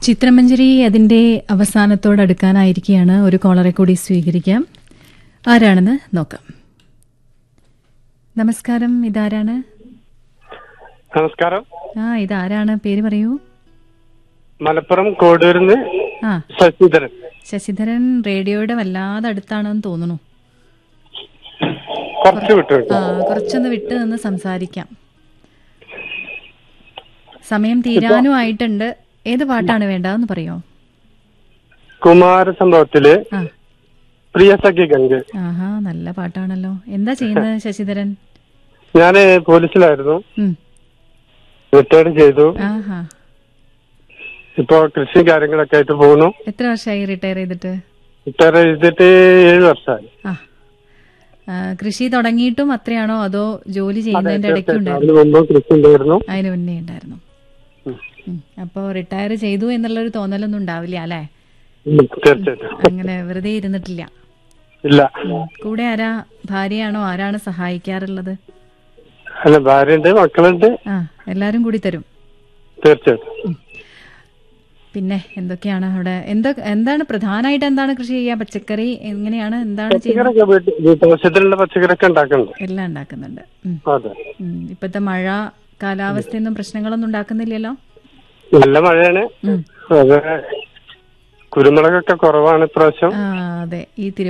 ചിത്രമഞ്ജരി അതിന്റെ അവസാനത്തോടടുക്കാനായിരിക്കുകയാണ് ഒരു കോളറെ കൂടി സ്വീകരിക്കാം ആരാണെന്ന് നോക്കാം നമസ്കാരം ഇതാരാണ് നമസ്കാരം ആ ഇതാരാണ് പേര് പറയൂ മലപ്പുറം കോടൂരിന്ന് ആ ശശിധരൻ ശശിധരൻ റേഡിയോയുടെ വല്ലാതെ അടുത്താണെന്ന് തോന്നുന്നു കുറച്ച് വിട്ടു ആ കുറച്ചൊന്ന് വിട്ട് നിന്ന് സംസാരിക്കാം സമയം തീരാനും ആയിട്ടുണ്ട് ഏത് പാട്ടാണ് വേണ്ടതെന്ന് പറയോ കുമാര സംഭവത്തില് ആ പ്രിയ സഖി ഗംഗ ആഹാ നല്ല പാട്ടാണല്ലോ എന്താ ചെയ്യുന്നത് ശശിധരൻ ഞാന് പോലീസിലായിരുന്നു ഉം. റിട്ടയർഡ് ചെയ്തു ആഹാ ഇപ്പൊ കൃഷി കാര്യങ്ങളൊക്കെ ആയിട്ട് പോകുന്നു എത്ര വർഷമായി റിട്ടയർ ചെയ്തിട്ട് റിട്ടയർ ചെയ്തിട്ട് ഏഴു വർഷമായി ആ ആ, കൃഷി തുടങ്ങിയിട്ടും അത്രയാണോ അതോ ജോലി ചെയ്യുന്നതിന്റെ ഇടയ്ക്ക് ഉണ്ടായിരുന്നു അതിന് മുമ്പ് കൃഷി ഉണ്ടായിരുന്നു അതിന് മുന്നേ ഉണ്ടായിരുന്നു ഉം. ഉം. അപ്പോ റിട്ടയർ ചെയ്തു എന്നുള്ളൊരു തോന്നലൊന്നും ഉണ്ടാവില്ല അല്ലെ ഉം, തീർച്ചയായിട്ടും അങ്ങനെ വെറുതെ ഇരുന്നിട്ടില്ല ഇല്ല ഉം. കൂടെ ആരാ ഭാര്യയാണോ ആരാണ് സഹായിക്കാറുള്ളത് അല്ല ഭാര്യയുണ്ട് മക്കളുണ്ട് ആ എല്ലാരും കൂടി തരും തീർച്ചയായിട്ടും പിന്നെ എന്തൊക്കെയാണ് അവിടെ എന്താ എന്താണ് പ്രധാനമായിട്ട് എന്താണ് കൃഷി ചെയ്യുക പച്ചക്കറി എങ്ങനെയാണ് എന്താണ് ചെയ്യുന്നത് പച്ചക്കറിയൊക്കെ വീട്ട് വീട്ടാവശ്യത്തിനുള്ള പച്ചക്കറിയൊക്കെ ഉണ്ടാക്കുന്നുണ്ട് എല്ലാം ഉണ്ടാക്കുന്നുണ്ട് ഉം. അതെ ഉം. ഇപ്പത്തെ മഴ കാലാവസ്ഥയൊന്നും പ്രശ്നങ്ങളൊന്നും ഉണ്ടാക്കുന്നില്ലല്ലോ നല്ല മഴയാണ് ഉം. അത് കുരുമുളകൊക്കെ കുറവാണ് ഇപ്രാവശ്യം ആ അതെ ഈ തിരു